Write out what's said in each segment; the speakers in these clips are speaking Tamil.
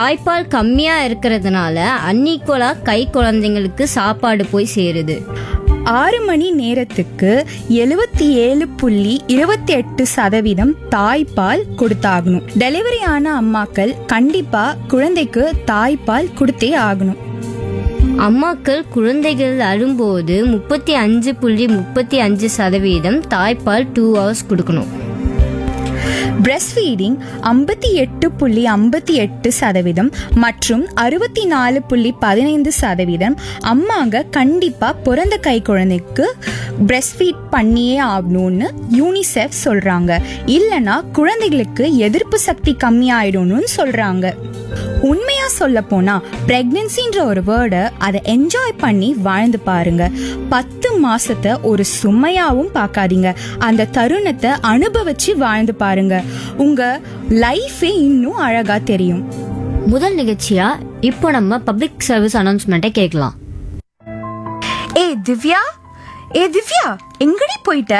தாய்ப்பால் கம்மியா இருக்கிறதுனால அன்ஈக்குவலா கை குழந்தைங்களுக்கு சாப்பாடு போய் சேருது ஆறு மணி நேரத்துக்கு எழுபத்தி ஏழு புள்ளி இருபத்தி எட்டு சதவீதம் தாய்ப்பால் கொடுத்தாகணும் டெலிவரி ஆன அம்மாக்கள் கண்டிப்பா குழந்தைக்கு தாய்ப்பால் கொடுத்தே ஆகணும் அம்மாக்கள் குழந்தைகள் அழும்போது முப்பத்தி அஞ்சு புள்ளி முப்பத்தி அஞ்சு சதவீதம் தாய்ப்பால் டூ ஹவர்ஸ் கொடுக்கணும் பிரஸ்ட் ஃபீடிங் ஐம்பத்தி எட்டு புள்ளி ஐம்பத்தி எட்டு சதவீதம் மற்றும் அறுபத்தி நாலு புள்ளி பதினைந்து சதவீதம் அம்மாங்க கண்டிப்பா பிறந்த கை குழந்தைக்கு பிரஸ்ட் ஃபீட் பண்ணியே ஆகணும்னு யூனிசெஃப் சொல்றாங்க இல்லனா குழந்தைகளுக்கு எதிர்ப்பு சக்தி கம்மியாயிடும்னு சொல்றாங்க உண்மையா சொல்ல போனா பிரெக்னன்சின்ற ஒரு வேர்டை அதை என்ஜாய் பண்ணி வாழ்ந்து பாருங்க பத்து மாசத்தை ஒரு சுமையாவும் பார்க்காதீங்க அந்த தருணத்தை அனுபவிச்சு வாழ்ந்து பாருங்க உங்க லைஃபே இன்னும் அழகா தெரியும் முதல் நிகழ்ச்சியா இப்போ நம்ம பப்ளிக் சர்வீஸ் அனௌன்ஸ்மெண்ட்டை கேட்கலாம் ஏ திவ்யா ஏ திவ்யா எங்கடி போயிட்ட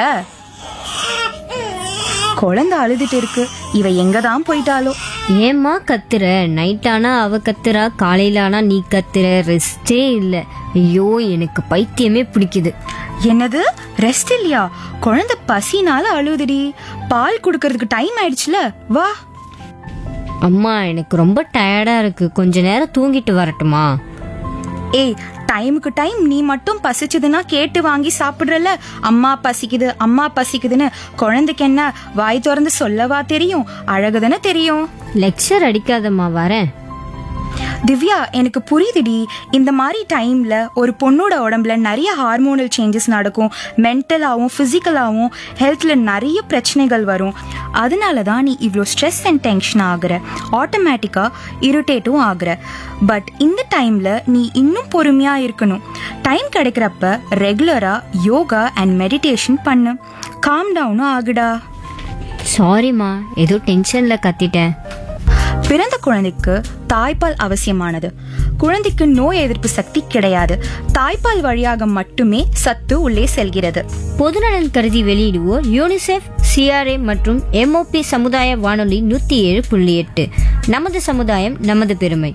குழந்தை அழுதுட்டு இருக்கு இவ எங்க தான் போயிட்டாலோ ஏம்மா கத்துற நைட் ஆனா அவ கத்துறா காலையில ஆனா நீ கத்துற ரெஸ்டே இல்ல ஐயோ எனக்கு பைத்தியமே பிடிக்குது என்னது ரெஸ்ட் இல்லையா குழந்தை பசினால அழுதுடி பால் குடுக்கறதுக்கு டைம் ஆயிடுச்சுல வா அம்மா எனக்கு ரொம்ப டயர்டா இருக்கு கொஞ்ச நேரம் தூங்கிட்டு வரட்டுமா ஏய் டைமுக்கு டைம் நீ மட்டும் பசிச்சதுன்னா கேட்டு வாங்கி சாப்பிடுறல அம்மா பசிக்குது அம்மா பசிக்குதுன்னு குழந்தைக்கு என்ன வாய் திறந்து சொல்லவா தெரியும் அழகுதானே தெரியும் லெக்சர் அடிக்காதம்மா வரேன் திவ்யா எனக்கு புரியுதுடி இந்த மாதிரி டைம்ல ஒரு பொண்ணோட உடம்புல நிறைய ஹார்மோனல் சேஞ்சஸ் நடக்கும் மென்டலாகவும் ஃபிசிக்கலாகவும் ஹெல்த்ல நிறைய பிரச்சனைகள் வரும் அதனால தான் நீ இவ்வளோ ஸ்ட்ரெஸ் அண்ட் டென்ஷன் ஆகுற ஆட்டோமேட்டிக்காக இரிட்டேட்டும் ஆகுற பட் இந்த டைம்ல நீ இன்னும் பொறுமையா இருக்கணும் டைம் கிடைக்கிறப்ப ரெகுலரா யோகா அண்ட் மெடிடேஷன் பண்ணு காம் டவுனும் ஆகுடா சாரிம்மா ஏதோ டென்ஷன்ல கத்திட்டேன் பிறந்த குழந்தைக்கு தாய்ப்பால் அவசியமானது குழந்தைக்கு நோய் எதிர்ப்பு சக்தி கிடையாது தாய்ப்பால் வழியாக மட்டுமே சத்து உள்ளே செல்கிறது பொதுநலன் கருதி வெளியிடுவோர் யூனிசெஃப் சிஆர்ஏ மற்றும் எம்ஓபி சமுதாய வானொலி நூத்தி ஏழு புள்ளி எட்டு நமது சமுதாயம் நமது பெருமை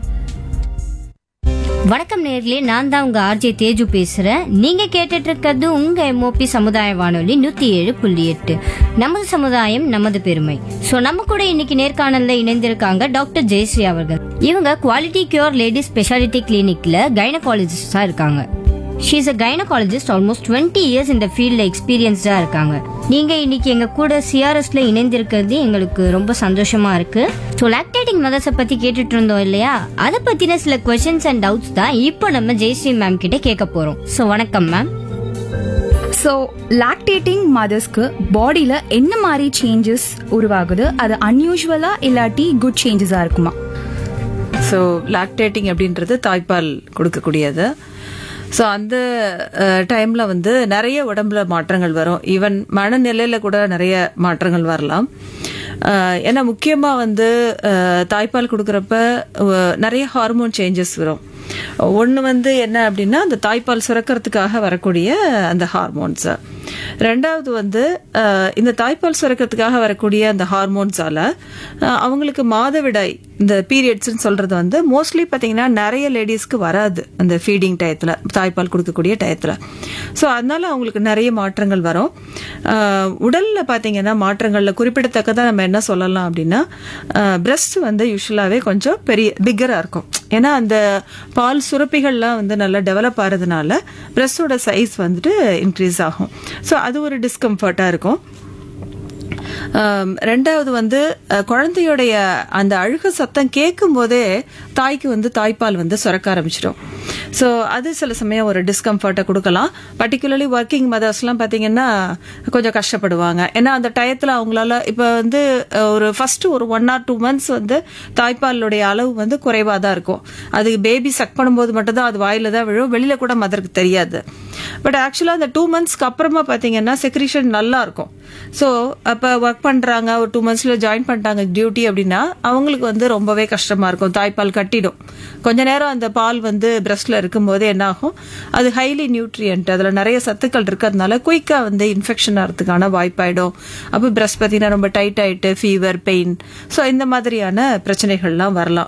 வணக்கம் நேர்களே நான் தான் உங்க ஆர்ஜே தேஜு பேசுறேன் நீங்க கேட்டுட்டு இருக்கிறது உங்க எம்ஓபி சமுதாய வானொலி நூத்தி ஏழு புள்ளி எட்டு நமது சமுதாயம் நமது பெருமை சோ நம்ம கூட இன்னைக்கு நேர்காணல்ல இணைந்திருக்காங்க டாக்டர் ஜெயஸ்ரீ அவர்கள் இவங்க குவாலிட்டி கியூர் லேடி ஸ்பெஷாலிட்டி கிளினிக்ல கைனகாலஜிஸ்டா இருக்காங்க she's a gynaecologist almost twenty years இந்த ஃபீல்ட்ல எக்ஸ்பீரியன்ஸ்டா இருக்காங்க நீங்க இன்னைக்கு எங்க கூட சிஆர்எஸ்ல இணைந்திருக்கிறது எங்களுக்கு ரொம்ப சந்தோஷமா இருக்கு ஸோ லாக்டேட்டிங் மதர்ஸை பத்தி கேட்டுட்டு இருந்தோம் இல்லையா அதை பத்தின சில கொஸ்டின்ஸ் அண்ட் டவுட்ஸ் தான் இப்போ நம்ம ஜெயஸ்ரீ மேம் கிட்ட கேட்க போறோம் ஸோ வணக்கம் மேம் ஸோ லாக்டேட்டிங் மதர்ஸ்க்கு பாடியில் என்ன மாதிரி சேஞ்சஸ் உருவாகுது அது அன்யூஷுவலா இல்லாட்டி குட் சேஞ்சஸாக இருக்குமா ஸோ லாக்டேட்டிங் அப்படின்றது தாய்ப்பால் கொடுக்கக்கூடியது ஸோ அந்த டைமில் வந்து நிறைய உடம்புல மாற்றங்கள் வரும் ஈவன் மனநிலையில் கூட நிறைய மாற்றங்கள் வரலாம் அஹ், ஏன்னா முக்கியமாக வந்து அஹ், தாய்ப்பால் கொடுக்குறப்ப அஹ், நிறைய ஹார்மோன் சேஞ்சஸ் வரும் ஒன்று வந்து என்ன அப்படின்னா அந்த தாய்ப்பால் சுரக்கிறதுக்காக வரக்கூடிய அந்த ஹார்மோன்ஸை ரெண்டாவது வந்து அஹ், இந்த தாய்ப்பால் சுரக்கிறதுக்காக வரக்கூடிய அந்த ஹார்மோன்ஸால அஹ், அவங்களுக்கு மாதவிடாய் இந்த பீரியட்ஸ்னு சொல்றது வந்து மோஸ்ட்லி பார்த்தீங்கன்னா நிறைய லேடிஸ்க்கு வராது அந்த ஃபீடிங் டயத்தில் தாய்ப்பால் கொடுக்கக்கூடிய டயத்தில் ஸோ அதனால அவங்களுக்கு நிறைய மாற்றங்கள் வரும் அஹ், உடல்ல பார்த்தீங்கன்னா மாற்றங்களில் குறிப்பிடத்தக்கதாக நம்ம என்ன சொல்லலாம் அப்படின்னா பிரஸ்ட் வந்து யூஸ்வலாகவே கொஞ்சம் பெரிய பிக்கராக இருக்கும் ஏன்னா அந்த பால் சுரப்பிகள்லாம் வந்து நல்லா டெவலப் ஆகிறதுனால பிரஸ்டோட சைஸ் வந்துட்டு இன்க்ரீஸ் ஆகும் ஸோ அது ஒரு டிஸ்கம்ஃபர்ட்டாக இருக்கும் ஆம், ரெண்டாவது வந்து அஹ், குழந்தையுடைய அந்த அழுக சத்தம் கேட்கும் போதே தாய்க்கு வந்து தாய்ப்பால் வந்து சுரக்க ஆரம்பிச்சிடும் ஸோ அது சில சமயம் ஒரு டிஸ்கம்ஃபர்ட்டை கொடுக்கலாம் பர்டிகுலர்லி ஒர்க்கிங் மதர்ஸ்லாம் பார்த்தீங்கன்னா கொஞ்சம் கஷ்டப்படுவாங்க ஏன்னா அந்த டயத்தில் அவங்களால இப்போ வந்து அஹ், ஒரு ஃபர்ஸ்ட் ஒரு ஒன் ஆர் டூ மந்த்ஸ் வந்து தாய்ப்பாலுடைய அளவு வந்து குறைவாக தான் இருக்கும் அது பேபி சக் பண்ணும்போது மட்டும்தான் அது வாயில தான் விழும் வெளியில கூட மதருக்கு தெரியாது பட் ஆக்சுவலாக அந்த டூ மந்த்ஸ்க்கு அப்புறமா பார்த்தீங்கன்னா செக்ரிஷன் நல்லா இருக்கும் ஸோ அப்போ ஒர்க் பண்ணுறாங்க ஒரு டூ மந்த்ஸில் ஜாயின் பண்ணிட்டாங்க டியூட்டி அப்படின்னா அவங்களுக்கு வந்து ரொம்பவே கஷ்டமாக இருக்கும் தாய்ப்பால் கட்டிடும் கொஞ்ச நேரம் அந்த பால் வந்து பிரஸ்ட்ல இருக்கும்போது என்ன ஆகும் அது ஹைலி நியூட்ரியன்ட் அதில் நிறைய சத்துக்கள் இருக்கிறதுனால குயிக்காக வந்து இன்ஃபெக்ஷன் ஆகிறதுக்கான வாய்ப்பாயிடும் அப்போ பிரஸ்ட் பார்த்தீங்கன்னா ரொம்ப டைட் ஆயிட்டு ஃபீவர் பெயின் ஸோ இந்த மாதிரியான பிரச்சனைகள்லாம் வரலாம்